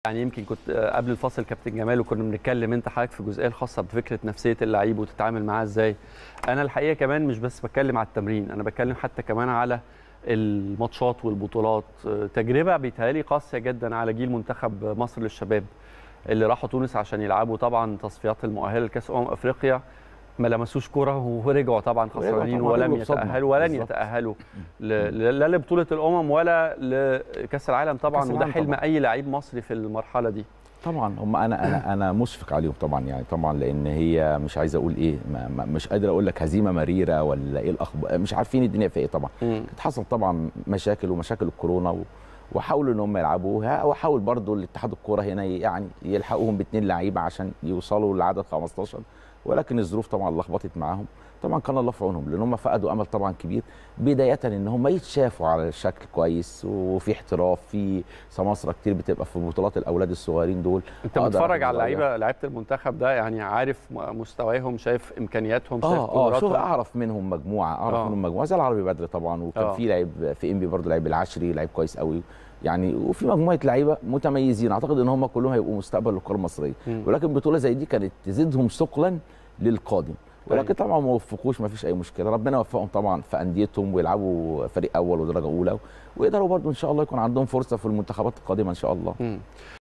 يعني يمكن كنت قبل الفاصل كابتن جمال وكنا بنتكلم انت حضرتك في الجزئيه الخاصه بفكره نفسيه اللعيب وتتعامل معاه ازاي انا الحقيقه كمان مش بس بتكلم على التمرين انا بتكلم حتى كمان على الماتشات والبطولات تجربه بيتهيألي قاسيه جدا على جيل منتخب مصر للشباب اللي راحوا تونس عشان يلعبوا طبعا تصفيات المؤهله لكاس امم افريقيا ما لمسوش كرة ورجعوا طبعا خسرانين ولم يتأهلوا ولن يتأهلوا لا لبطولة الأمم ولا لكأس العالم طبعا وده حلم طبعًا. أي لعيب مصري في المرحلة دي طبعا هم انا انا انا مشفق عليهم طبعا يعني طبعا لان هي مش عايز اقول ايه ما مش قادر اقول لك هزيمه مريره ولا ايه الاخبار مش عارفين الدنيا في ايه طبعا حصل طبعا مشاكل ومشاكل الكورونا و... وحاولوا ان هم يلعبوها وحاول برضو الاتحاد الكوره هنا يعني يلحقوهم باثنين لعيبه عشان يوصلوا لعدد 15 ولكن الظروف طبعا لخبطت معاهم طبعا كان الله في عونهم لان هم فقدوا امل طبعا كبير بدايه ان هم يتشافوا على شكل كويس وفي احتراف في سماسره كتير بتبقى في بطولات الاولاد الصغيرين دول انت بتتفرج على اللعيبه لعيبه المنتخب ده يعني عارف مستواهم شايف امكانياتهم شايف اه اه شوف اعرف منهم مجموعه اعرف آه. منهم مجموعه زي العربي بدر طبعا وكان آه. في لعيب في انبي برضه لعيب العشري لعيب كويس قوي يعني وفي مجموعه لعيبه متميزين اعتقد ان هم كلهم هيبقوا مستقبل الكره المصريه م. ولكن بطوله زي دي كانت تزيدهم ثقلا للقادم ولكن طبعا ما وفقوش ما فيش اي مشكله ربنا يوفقهم طبعا في انديتهم ويلعبوا فريق اول ودرجه اولى ويقدروا برضو ان شاء الله يكون عندهم فرصه في المنتخبات القادمه ان شاء الله م.